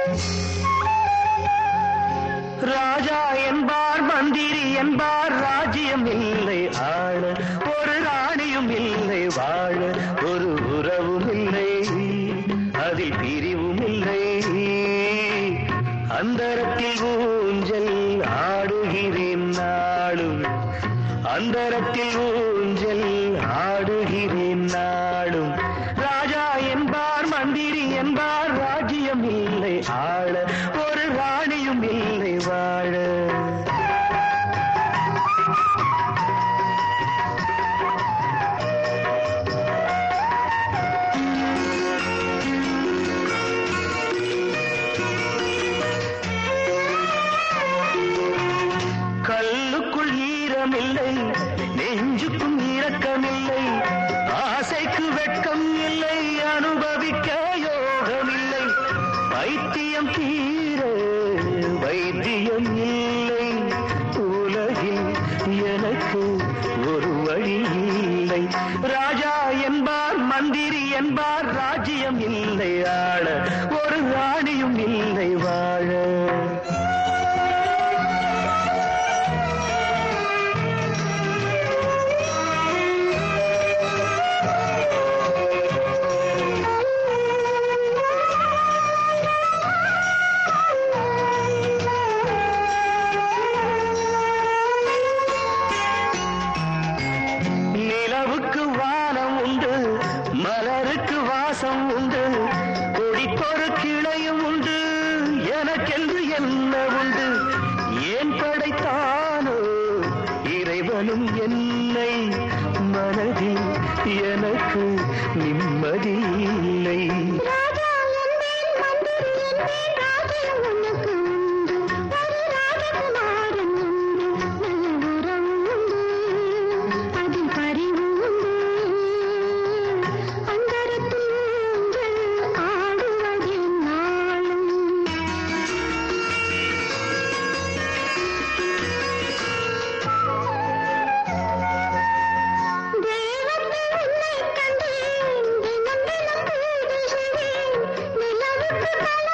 ராஜா என்பார் மந்திரி என்பார் ராஜ்யம் இல்லை ஆள ஒரு ராணியும் இல்லை வாழ ஒரு உறவும் இல்லை அதில் பிரிவும் இல்லை அந்தரத்தில் ஊஞ்சல் ஆடுகிறேன் நாளும் அந்தரத்தில் ஊஞ்சல் ஆடுகிறேன் நாளும் ராஜா என்பார் மந்திரி என்பார் ராஜ்யம் இல்லை ஆள ஒரு ராணியும் இல்லை வாழ கல்லுக்குள் ஈரமில்லை நெஞ்சுக்கும் இரக்கமில்லை ஆசைக்கு வெட்கம் இல்லை அனுபவிக்க யோகமில்லை வைத்தியம் தீர வைத்தியம் இல்லை உலகில் எனக்கு ஒரு வழி இல்லை ராஜா என்பார் மந்திரி என்பார் ராஜ்யம் இல்லை ஆள ஒரு ராணியும் இல்லை வாழ நிலவுக்கு வானம் உண்டு மலருக்கு வாசம் உண்டு கொடிக்கொரு கிளையும் உண்டு எனக்கென்று என்ன உண்டு ஏன் படைத்தானோ இறைவனும் என்னை மனதில் எனக்கு நிம்மதி இல்லை ராஜா என்பேன் மந்திரி என்பேன் ராஜ்யம் உனக்கு உண்டு ஒரு ராஜகுமாரன் உண்டு நல்ல உறவு உண்டு அதில் பரிவு உண்டு அந்தரத்தில் ஊஞ்சல் ஆடுவதே நாளும் தேவத்தில் உன்னை கண்டேன் தினம் தினம் பூஜை செய்வேன் நிலவுக்கு தலை